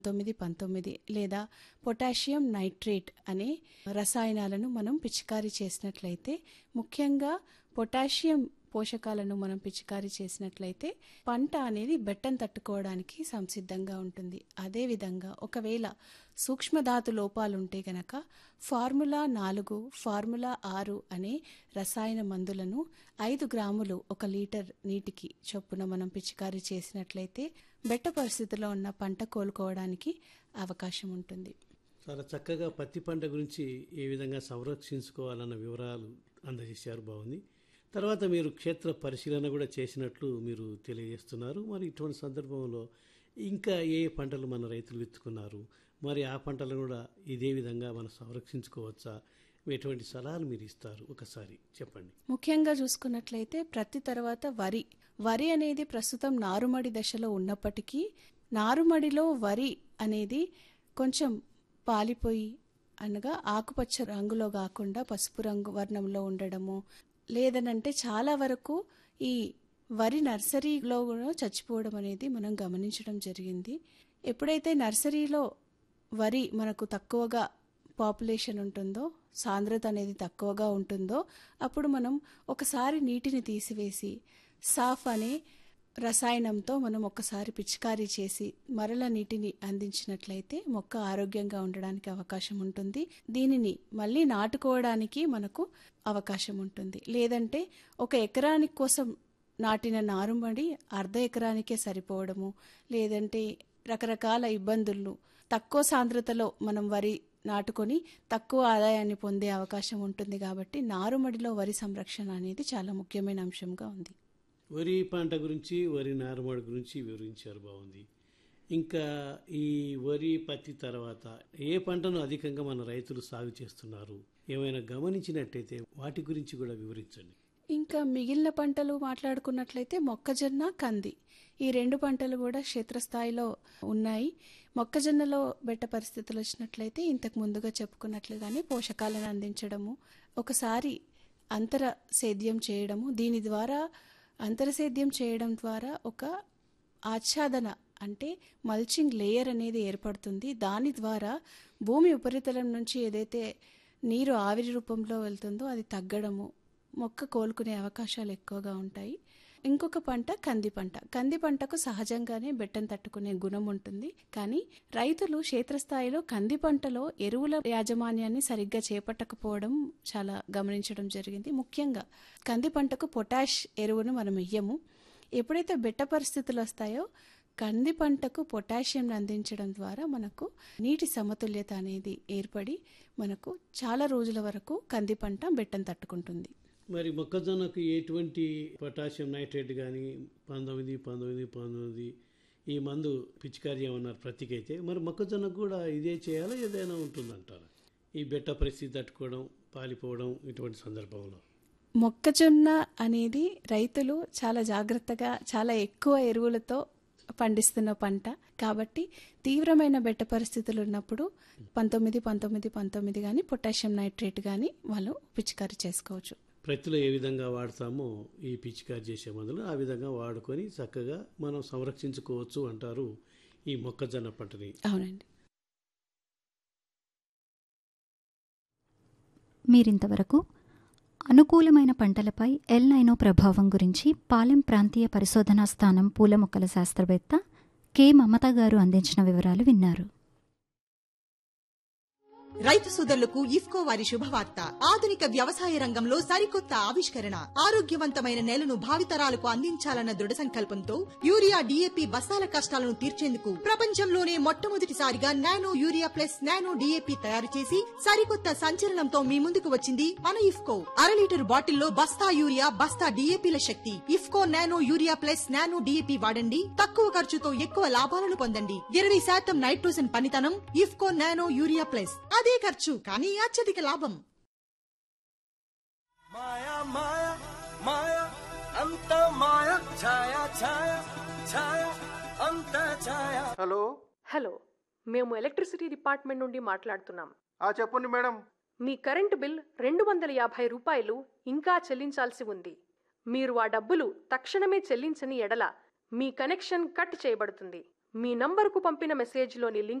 తొమ్మిది పంతొమ్మిది లేదా పొటాషియం నైట్రేట్ అనే రసాయనాలను మనం పిచికారీ చేసినట్లయితే ముఖ్యంగా పొటాషియం పోషకాలను మనం పిచికారీ చేసినట్లయితే పంట అనేది బెట్టం తట్టుకోవడానికి సంసిద్ధంగా ఉంటుంది అదేవిధంగా ఒకవేళ సూక్ష్మధాతు లోపాలుంటే గనక ఫార్ములా నాలుగు ఫార్ములా ఆరు అనే రసాయన మందులను ఐదు గ్రాములు ఒక లీటర్ నీటికి చొప్పున మనం పిచికారీ చేసినట్లయితే బెట్ట పరిస్థితిలో ఉన్న పంట కోలుకోవడానికి అవకాశం ఉంటుంది చాలా చక్కగా పత్తి పంట గురించి ఏ విధంగా సంరక్షించుకోవాలన్న వివరాలు అందజేశారు బాగుంది తర్వాత మీరు క్షేత్ర పరిశీలన కూడా చేసినట్లు మీరు తెలియజేస్తున్నారు మరి ఇటువంటి సందర్భంలో ఇంకా ఏ ఏ పంటలు మన రైతులు విత్తుకున్నారు మరి ఆ పంటలను కూడా ఇదే విధంగా మనం సంరక్షించుకోవచ్చా ఎటువంటి సలహాలు మీరు ఇస్తారు ఒకసారి చెప్పండి ముఖ్యంగా చూసుకున్నట్లయితే ప్రతి తర్వాత వరి వరి అనేది ప్రస్తుతం నారుమడి దశలో ఉన్నప్పటికీ నారుమడిలో వరి అనేది కొంచెం పాలిపోయి అనగా ఆకుపచ్చ రంగులో కాకుండా పసుపు రంగు వర్ణంలో ఉండడము లేదనంటే చాలా వరకు ఈ వరి నర్సరీలో కూడా చచ్చిపోవడం అనేది మనం గమనించడం జరిగింది ఎప్పుడైతే నర్సరీలో వరి మనకు తక్కువగా పాపులేషన్ ఉంటుందో సాంద్రత అనేది తక్కువగా ఉంటుందో అప్పుడు మనం ఒకసారి నీటిని తీసివేసి సాఫ్ అనే రసాయనంతో మనం ఒకసారి పిచికారీ చేసి మరల నీటిని అందించినట్లయితే మొక్క ఆరోగ్యంగా ఉండడానికి అవకాశం ఉంటుంది దీనిని మళ్ళీ నాటుకోవడానికి మనకు అవకాశం ఉంటుంది లేదంటే ఒక ఎకరానికి కోసం నాటిన నారుమడి అర్ధ ఎకరానికే సరిపోవడము లేదంటే రకరకాల ఇబ్బందులు తక్కువ సాంద్రతలో మనం వరి నాటుకొని తక్కువ ఆదాయాన్ని పొందే అవకాశం ఉంటుంది కాబట్టి నారుమడిలో వరి సంరక్షణ అనేది చాలా ముఖ్యమైన అంశంగా ఉంది వరి పంట గురించి వరి నారుమడి గురించి వివరించారు బాగుంది ఇంకా ఈ వరి పత్తి తర్వాత ఏ పంటను అధికంగా మన రైతులు సాగు చేస్తున్నారు ఏమైనా గమనించినట్టయితే వాటి గురించి కూడా వివరించండి ఇంకా మిగిలిన పంటలు మాట్లాడుకున్నట్లయితే మొక్కజొన్న కంది ఈ రెండు పంటలు కూడా క్షేత్రస్థాయిలో ఉన్నాయి మొక్కజొన్నలో బెట్ట పరిస్థితులు వచ్చినట్లయితే ఇంతకు ముందుగా చెప్పుకున్నట్లుగానే పోషకాలను అందించడము ఒకసారి అంతర సేద్యం చేయడము దీని ద్వారా అంతర సేద్యం చేయడం ద్వారా ఒక ఆచ్ఛాదన అంటే మల్చింగ్ లేయర్ అనేది ఏర్పడుతుంది దాని ద్వారా భూమి ఉపరితలం నుంచి ఏదైతే నీరు ఆవిరి రూపంలో వెళ్తుందో అది తగ్గడము మొక్క కోలుకునే అవకాశాలు ఎక్కువగా ఉంటాయి ఇంకొక పంట కంది పంట కంది పంటకు సహజంగానే బెట్టం తట్టుకునే గుణం ఉంటుంది కానీ రైతులు క్షేత్రస్థాయిలో కంది పంటలో ఎరువుల యాజమాన్యాన్ని సరిగ్గా చేపట్టకపోవడం చాలా గమనించడం జరిగింది ముఖ్యంగా కంది పంటకు పొటాష్ ఎరువును మనం వెయ్యము ఎప్పుడైతే బెట్ట పరిస్థితులు వస్తాయో కంది పంటకు పొటాషియం అందించడం ద్వారా మనకు నీటి సమతుల్యత అనేది ఏర్పడి మనకు చాలా రోజుల వరకు కంది పంట బెట్టం తట్టుకుంటుంది మరి మొక్కజొన్నకు ఎటువంటి పొటాషియం నైట్రేట్ కానీ పంతొమ్మిది పంతొమ్మిది పంతొమ్మిది ఈ మందు పిచికారీ ఏమన్నారు ప్రతికైతే మరి మొక్కజొన్నకు కూడా ఇదే చేయాలా ఏదైనా ఉంటుందంటారా ఈ బెట్ట పరిస్థితి తట్టుకోవడం పాలిపోవడం ఇటువంటి సందర్భంలో మొక్కజొన్న అనేది రైతులు చాలా జాగ్రత్తగా చాలా ఎక్కువ ఎరువులతో పండిస్తున్న పంట కాబట్టి తీవ్రమైన బెట్ట పరిస్థితులు ఉన్నప్పుడు పంతొమ్మిది పంతొమ్మిది పంతొమ్మిది కానీ పొటాషియం నైట్రేట్ కానీ వాళ్ళు పిచికారీ చేసుకోవచ్చు ప్రతిలో ఏ విధంగా వాడతామో ఈ పిచికారి చేసే మందులు ఆ విధంగా వాడుకొని చక్కగా మనం సంరక్షించుకోవచ్చు అంటారు ఈ మొక్కజొన్న పంటని అవునండి మీరింతవరకు అనుకూలమైన పంటలపై ఎల్ నైనో ప్రభావం గురించి పాలెం ప్రాంతీయ పరిశోధనా స్థానం పూల మొక్కల శాస్త్రవేత్త కె మమత గారు అందించిన వివరాలు విన్నారు రైతు సోదరులకు ఇఫ్కో వారి శుభవార్త ఆధునిక వ్యవసాయ రంగంలో సరికొత్త ఆవిష్కరణ ఆరోగ్యవంతమైన నేలను భావితరాలకు అందించాలన్న దృఢ సంకల్పంతో యూరియా డిఏపి బస్తాల కష్టాలను తీర్చేందుకు ప్రపంచంలోనే మొట్టమొదటిసారిగా nano urea plus nano DAP తయారు చేసి సరికొత్త సంచలనంతో మీ ముందుకు వచ్చింది మన ఇఫ్కో అర లీటర్ బాటిల్లో బస్తా యూరియా బస్తా డిఏపిల శక్తి IFFCO nano urea plus nano DAP వాడండి తక్కువ ఖర్చుతో ఎక్కువ లాభాలను పొందండి ఇరవై శాతం నైట్రోజన్ పనితనం ఇఫ్కో నానో యూరియా ప్లస్ అదే ఖర్చు కానీ అత్యధిక లాభం మాయా మాయా మాయా అంత మాయా ఛాయా ఛాయా ఛాయా అంత ఛాయా హలో హలో మేము ఎలక్ట్రిసిటీ డిపార్ట్మెంట్ నుండి మాట్లాడుతున్నాం ఆ చెప్పండి మేడం మీ కరెంటు బిల్ రెండు వందల యాభై రూపాయలు ఇంకా చెల్లించాల్సి ఉంది మీరు ఆ డబ్బులు తక్షణమే చెల్లించని ఎడల మీ కనెక్షన్ కట్ చేయబడుతుంది మీ నంబరుకు పంపిన మెసేజ్లోని లింక్